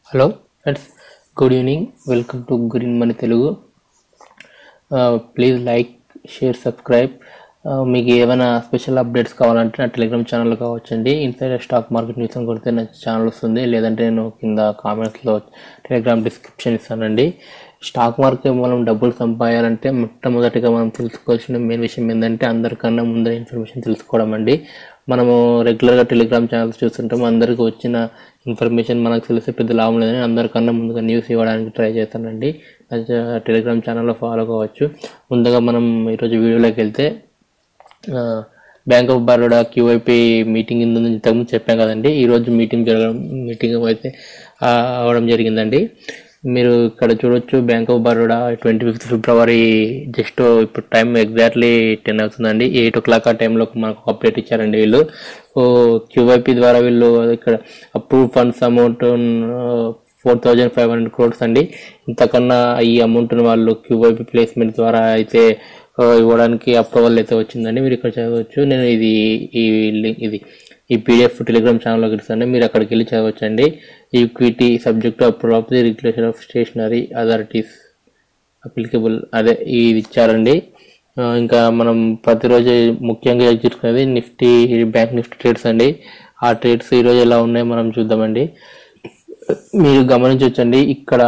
hello friends good evening welcome to Green Money Telugu please like share subscribe మీకు ఏమైనా special updates కావాలంటే నా Telegram channel కావచ్చండి inside stock market news అని కొడితే నా ఛానల్ వస్తుంది లేదంటే నేను కింద కామెంట్స్లో టెలిగ్రామ్ డిస్క్రిప్షన్ ఇస్తానండి స్టాక్ మార్కెట్ మనం డబ్బులు సంపాదాలంటే మొట్టమొదటిగా మనం తెలుసుకోవాల్సిన మెయిన్ విషయం ఏంటంటే అందరికన్నా ముందర ఇన్ఫర్మేషన్ తెలుసుకోవడం అండి మనము రెగ్యులర్గా టెలిగ్రామ్ ఛానల్స్ చూస్తుంటాం అందరికి వచ్చిన ఇన్ఫర్మేషన్ మనకు తెలిసే పెద్ద లాభం లేదని అందరికన్నా ముందుగా న్యూస్ ఇవ్వడానికి ట్రై చేస్తానండి నా చ- టెలిగ్రామ్ ఛానల్లో ఫాలో కావచ్చు ముందుగా మనం ఈరోజు వీడియోలోకి వెళ్తే ఆ, Bank of Baroda QIP meeting ఉందని ఇంతకుముందు చెప్పాం కదండి ఈరోజు మీటింగ్ జరగడం మీటింగ్ అయితే ఆ, అవడం జరిగిందండి మీరు ఇక్కడ చూడొచ్చు Bank of Baroda twenty fifth February just ఇప్పుడు టైం ఎగ్జాక్ట్లీ టెన్ అవుతుందండి ఎయిట్ ఓ క్లాక్ ఆ టైంలో మనకు అప్డేట్ ఇచ్చారండి వీళ్ళు సో క్యూఐపీ ద్వారా వీళ్ళు ఇక్కడ approve funds amount four thousand five hundred crores అండి ఇంతకన్నా ఈ అమౌంట్ని వాళ్ళు క్యూఐపీ ప్లేస్మెంట్ ద్వారా అయితే ఆ, ఇవ్వడానికి అప్రూవల్ అయితే వచ్చిందండి మీరు ఇక్కడ చదవచ్చు నేను ఇది ఈ లింక్ ఇది ఈ పీడిఎఫ్ టెలిగ్రామ్ ఛానల్లోకి ఇస్తాను మీరు అక్కడికి వెళ్ళి చదవచ్చండి equity subject approve of the regulation of stationery authorities applicable అదే ఇది ఇచ్చారండి ఆ, ఇంకా మనం ప్రతిరోజు ముఖ్యంగా చూసుకునేది నిఫ్టీ బ్యాంక్ నిఫ్టీ ట్రేడ్స్ అండి ఆ ట్రేడ్స్ ఈరోజు ఎలా ఉన్నాయో మనం చూద్దామండి మీరు గమనించవచ్చండి ఇక్కడ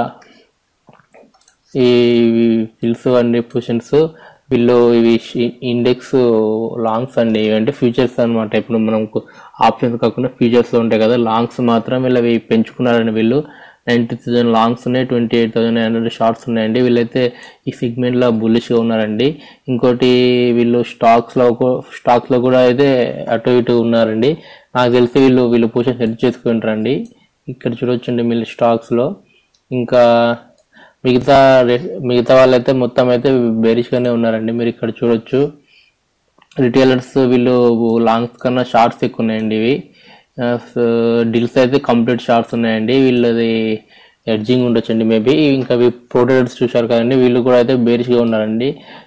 ఈ ఫిల్స్ అండి పొజిషన్స్ వీళ్ళు ఇవి ఇండెక్స్ లాంగ్స్ అండి అంటే ఫ్యూచర్స్ అన్నమాట ఇప్పుడు మనం ఆప్షన్స్ కాకుండా ఫ్యూచర్స్ లో ఉంటాయి కదా లాంగ్స్ మాత్రం వీళ్ళు అవి పెంచుకున్నారండి వీళ్ళు నైంటీ థౌసండ్ లాంగ్స్ ఉన్నాయి twenty eight thousand nine hundred shorts ఉన్నాయండి వీళ్ళైతే ఈ సెగ్మెంట్ లో bullish గా ఉన్నారండి ఇంకోటి వీళ్ళు స్టాక్స్ లో స్టాక్స్ లో కూడా అయితే అటు ఇటు ఉన్నారండి నాకు తెలిసి వీళ్ళు వీళ్ళు పొజిషన్ సెట్ చేసుకుంటారండి ఇక్కడ చూడొచ్చండి వీళ్ళు స్టాక్స్ లో ఇంకా మిగతా రే- మిగతా వాళ్ళైతే మొత్తం అయితే బేరిష్ గానే ఉన్నారండి మీరు ఇక్కడ చూడొచ్చు రిటైలర్స్ వీళ్ళు లాంగ్స్ కన్నా షార్ట్స్ ఎక్కువ ఉన్నాయండి ఇవి డీల్స్ అయితే కంప్లీట్ షార్ట్స్ ఉన్నాయండి వీళ్ళది ఎడ్జింగ్ ఉండొచ్చండి మేబీ ఇంకా ప్రొడక్ట్స్ చూశారు కదండి వీళ్ళు కూడా అయితే బేరిష్ గా ఉన్నారండి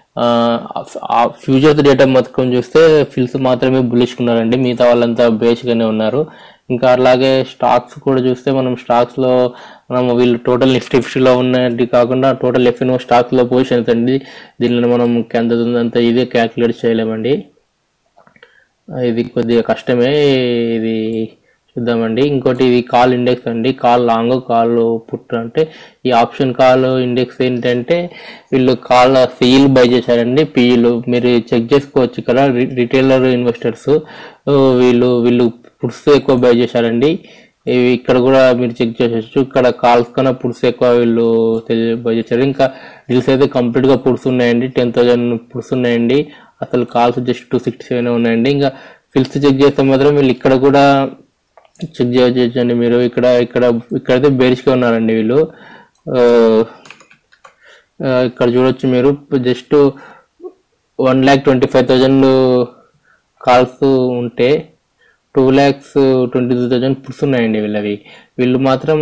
ఫ్యూచర్స్ డేటా మొత్తం చూస్తే ఫిల్స్ మాత్రమే bullish గా ఉన్నారండి మిగతా వాళ్ళంతా బేరిష్ గానే ఉన్నారు ఇంకా అలాగే స్టాక్స్ కూడా చూస్తే మనం స్టాక్స్ లో మనం వీళ్ళు టోటల్ నిఫ్టీ ఫిఫ్టీలో ఉన్నది కాకుండా టోటల్ ఎఫ్ఎన్ఓ స్టాక్స్ లో పొజిషన్స్ అండి దీనిలో మనం ఎంత ఉందంత ఇదే క్యాలిక్యులేట్ చేయలేమండి ఆ, ఇది కొద్దిగా కష్టమే ఇది చూద్దామండి ఇంకోటి ఇది కాల్ ఇండెక్స్ అండి కాల్ లాంగ్ కాల్ పుట్ అంటే ఈ ఆప్షన్ కాల్ ఇండెక్స్ ఏంటంటే వీళ్ళు కాల్ సీల్ బై చేశారండి పీఈలు మీరు చెక్ చేసుకోవచ్చు ఇక్కడ రిటైలర్ ఇన్వెస్టర్స్ వీళ్ళు వీళ్ళు పుట్స్ ఎక్కువ బై చేశారండి ఇవి ఇక్కడ కూడా మీరు చెక్ చేసేచ్చు ఇక్కడ కాల్స్ కన్నా పుట్స్ ఎక్కువ వీళ్ళు బై చేశారు ఇంకా డీల్స్ అయితే కంప్లీట్ గా పుట్స్ ఉన్నాయండి టెన్ థౌసండ్ పుట్స్ ఉన్నాయండి అసలు calls just two sixty seven ఉన్నాయండి ఇంకా ఫిల్స్ చెక్ చేస్తే మాత్రం వీళ్ళు ఇక్కడ కూడా చెక్ చేయొచ్చండి మీరు ఇక్కడ ఇక్కడ ఇక్కడైతే బేరిష్గా ఉన్నారండి వీళ్ళు ఆ, ఆ, ఇక్కడ చూడొచ్చు మీరు just one lakh twenty five thousand calls ఉంటే two lakhs twenty two thousand puts ఉన్నాయండి వీళ్ళవి వీళ్ళు మాత్రం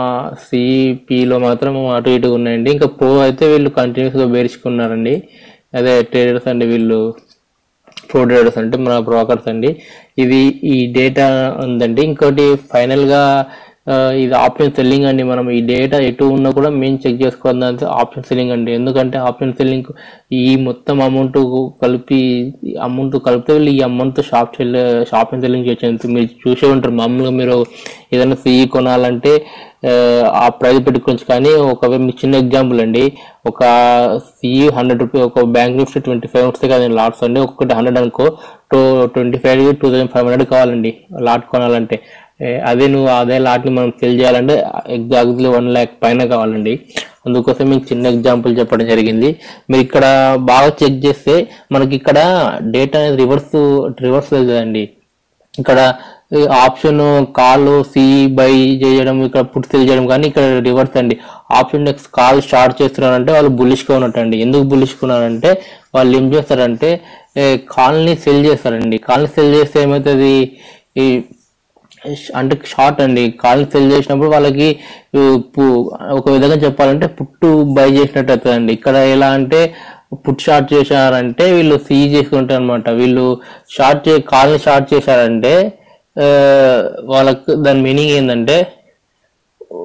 సిపిలో మాత్రం అటు ఇటు ఉన్నాయండి ఇంకా ప్రో అయితే వీళ్ళు కంటిన్యూస్గా బేర్చుకున్నారండి అదే ట్రేడర్స్ అండి వీళ్ళు ప్రో ట్రేడర్స్ అంటే మన బ్రోకర్స్ అండి ఇది ఈ డేటా ఉందండి ఇంకోటి ఫైనల్ గా ఆ, ఇది ఆప్షన్ సెల్లింగ్ అండి మనం ఈ డేటా ఎటు ఉన్నా కూడా మేము చెక్ చేసుకోవాలంటే ఆప్షన్ సెల్లింగ్ అండి ఎందుకంటే ఆప్షన్ సెల్లింగ్ ఈ మొత్తం అమౌంట్ కలిపి అమౌంట్ కలిపితే వీళ్ళు ఈ amount shop sell shopping selling చేయొచ్చు మీరు చూసే ఉంటారు మామూలుగా మీరు ఏదైనా సిఈ కొనాలంటే ఆ, ఆ ప్రైస్ పెట్టుకోవచ్చు కానీ ఒకవేళ మీకు చిన్న ఎగ్జాంపుల్ అండి ఒక సిఈ హండ్రెడ్ రూపీ ఒక బ్యాంక్ నిఫ్టీ ట్వంటీ ఫైవ్ వస్తాయి కదండి లాట్స్ అండి ఒక్కొక్కటి హండ్రెడ్ అనుకో two twenty five two thousand five hundred కావాలండి లాట్ కొనాలంటే ఏ, అదే నువ్వు అదే లాట్ని మనం సెల్ చేయాలంటే ఎగ్జాక్ట్లీ వన్ ల్యాక్ పైన కావాలండి అందుకోసం మీకు చిన్న ఎగ్జాంపుల్ చెప్పడం జరిగింది మీరు ఇక్కడ బాగా చెక్ చేస్తే మనకి ఇక్కడ డేటా అనేది రివర్స్ రివర్స్ కదండి ఇక్కడ ఆప్షన్ కాల్ సి బై చేయడం ఇక్కడ పుట్ సెల్ చేయడం కానీ ఇక్కడ రివర్స్ అండి ఆప్షన్ నెక్స్ట్ కాల్ స్టార్ట్ చేస్తున్నారంటే వాళ్ళు bullish గా ఉన్నట్టండి ఎందుకు bullish గా ఉన్నారంటే వాళ్ళు ఏం చేస్తారంటే కాల్ని సెల్ చేస్తారండి కాల్ని సెల్ చేస్తే ఏమవుతుంది ఈ అంటే షార్ట్ అండి కాల్ని సెల్ చేసినప్పుడు వాళ్ళకి ఉ, పు- ఒక విధంగా చెప్పాలంటే పుట్టు బై చేసినట్టు అవుతుందండి ఇక్కడ ఎలా అంటే పుట్ షార్ట్ చేశారంటే వీళ్ళు సీ చేసుకుంటారు అనమాట వీళ్ళు షార్ట్ చే కాల్ని షార్ట్ చేశారంటే ఆ, వాళ్ళకు దాని మీనింగ్ ఏంటంటే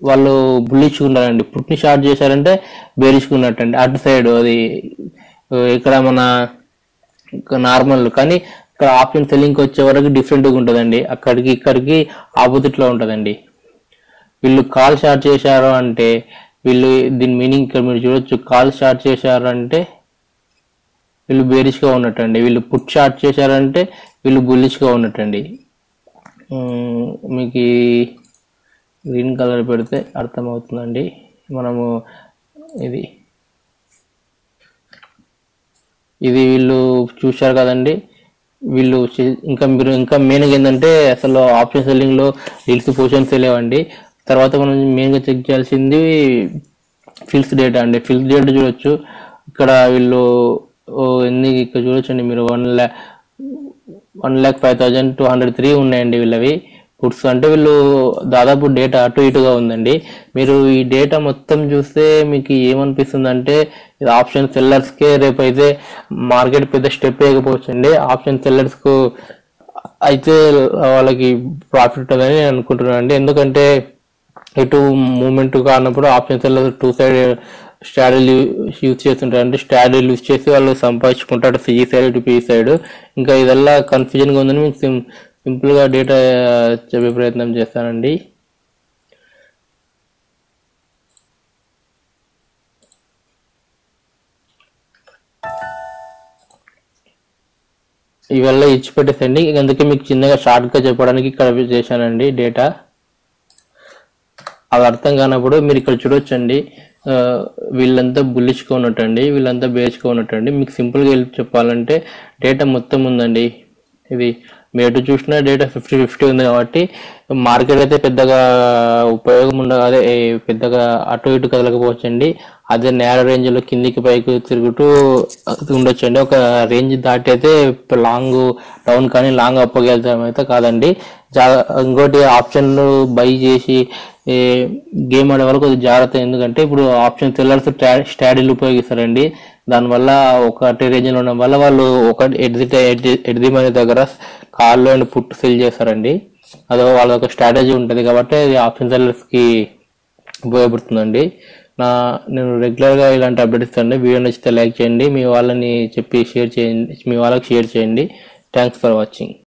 వాళ్ళు బుల్లిచ్చుకున్నారండి పుట్ని షార్ట్ చేశారంటే బేరించుకున్నట్టండి అటు సైడ్ అది ఆ, ఇక్కడ మన నార్మల్ కానీ ఇక్కడ ఆప్షన్ సెల్లింగ్ వచ్చే వరకు డిఫరెంట్గా ఉంటుందండి అక్కడికి ఇక్కడికి ఆపోజిట్ లో ఉంటుందండి వీళ్ళు కాల్ స్టార్ట్ చేశారు అంటే వీళ్ళు దీని మీనింగ్ ఇక్కడ మీరు చూడొచ్చు కాల్ స్టార్ట్ చేశారు అంటే వీళ్ళు బేరిష్ గా ఉన్నట్టండి వీళ్ళు పుట్ స్టార్ట్ చేశారంటే వీళ్ళు బుల్లిష్ గా ఉన్నట్టండి ఉమ్, మీకు ఈ గ్రీన్ కలర్ పెడితే అర్థమవుతుందండి మనము ఇది ఇది వీళ్ళు చూశారు కదండి వీళ్ళు చే- ఇంకా మీరు ఇంకా మెయిన్గా ఏంటంటే అసలు ఆప్షన్ సెల్లింగ్ లో రీల్స్ పొజిషన్స్ లేవండి తర్వాత మనం మెయిన్గా చెక్ చేయాల్సింది ఫిల్స్ డేటా అండి ఫిల్స్ డేటా చూడొచ్చు ఇక్కడ వీళ్ళు ఓ ఎన్ని ఇక్కడ చూడొచ్చండి మీరు వన్ ల్యా one lakh five thousand two hundred three ఉన్నాయండి వీళ్ళవి పుట్స్ అంటే వీళ్ళు దాదాపు డేటా అటు ఇటుగా ఉందండి మీరు ఈ డేటా మొత్తం చూస్తే మీకు ఏమనిపిస్తుంది అంటే ఇది ఆప్షన్ సెల్లర్స్కే రేపు అయితే మార్కెట్ పెద్ద స్టెప్ వేయకపోవచ్చు అండి ఆప్షన్ సెల్లర్స్కు అయితే వాళ్ళకి ప్రాఫిట్ ఉంటుందని నేను అనుకుంటున్నాను అండి ఎందుకంటే ఎటు మూమెంట్ కానప్పుడు option seller two side strategy use చేస్తుంటారు అంటే స్ట్రాటజీ యూజ్ చేసి వాళ్ళు సంపాదించుకుంటారు సి సైడ్ ఇటు పి సైడ్ ఇంకా ఇదల్లా కన్ఫ్యూజన్ గా ఉందని మీకు సిం సింపుల్ గా డేటా చెప్పే ప్రయత్నం చేస్తానండి ఇవల్ల ఇచ్చి పెట్టేసండి అందుకే మీకు చిన్నగా షార్ట్ గా చెప్పడానికి ఇక్కడ చేశానండి డేటా అది అర్థం కానప్పుడు మీరు ఇక్కడ చూడొచ్చండి ఆ, వీళ్ళంతా బుల్లిష్గా ఉన్నట్టండి వీళ్ళంతా బేస్గా ఉన్నట్టండి మీకు సింపుల్గా వెళ్ళి చెప్పాలంటే డేటా మొత్తం ఉందండి ఇది మీరు ఎటు చూసినా డేటా ఫిఫ్టీ ఫిఫ్టీ ఉంది కాబట్టి మార్కెట్ అయితే పెద్దగా ఉపయోగం ఉండదు అదే ఏ, పెద్దగా అటు ఇటు కదలకపోవచ్చండి అదే నేర రేంజ్ లో కిందికి పైకి తిరుగుతూ ఉండొచ్చండి ఒక రేంజ్ దాటి అయితే లాంగ్ డౌన్ కానీ లాంగ్ అప్పకి వెళ్తాం అయితే కాదండి జా- ఇంకోటి ఆప్షన్ బై చేసి ఏ, గేమ్ ఆడే వాళ్ళకి కొద్దిగా జాగ్రత్త ఎందుకంటే ఇప్పుడు ఆప్షన్ సెల్లర్స్ స్టాడీలు ఉపయోగిస్తారండి దానివల్ల ఒకటి రేంజ్ లో ఉండడం వల్ల వాళ్ళు ఒక ఎడ్జిట్ ఎడ్జి మనీ దగ్గర కార్లో అండ్ పుట్ సెల్ చేస్తారండి అదో వాళ్ళ ఒక స్ట్రాటజీ ఉంటుంది కాబట్టి అది ఆప్షన్ సెల్లర్స్ కి ఉపయోగపడుతుందండి నా నేను రెగ్యులర్ గా ఇలాంటి అప్డేట్స్ ఇస్తాను వీడియో నచ్చితే లైక్ చేయండి మీ వాళ్ళని చెప్పి షేర్ చేయండి మీ వాళ్ళకి షేర్ చేయండి థ్యాంక్స్ ఫర్ వాచింగ్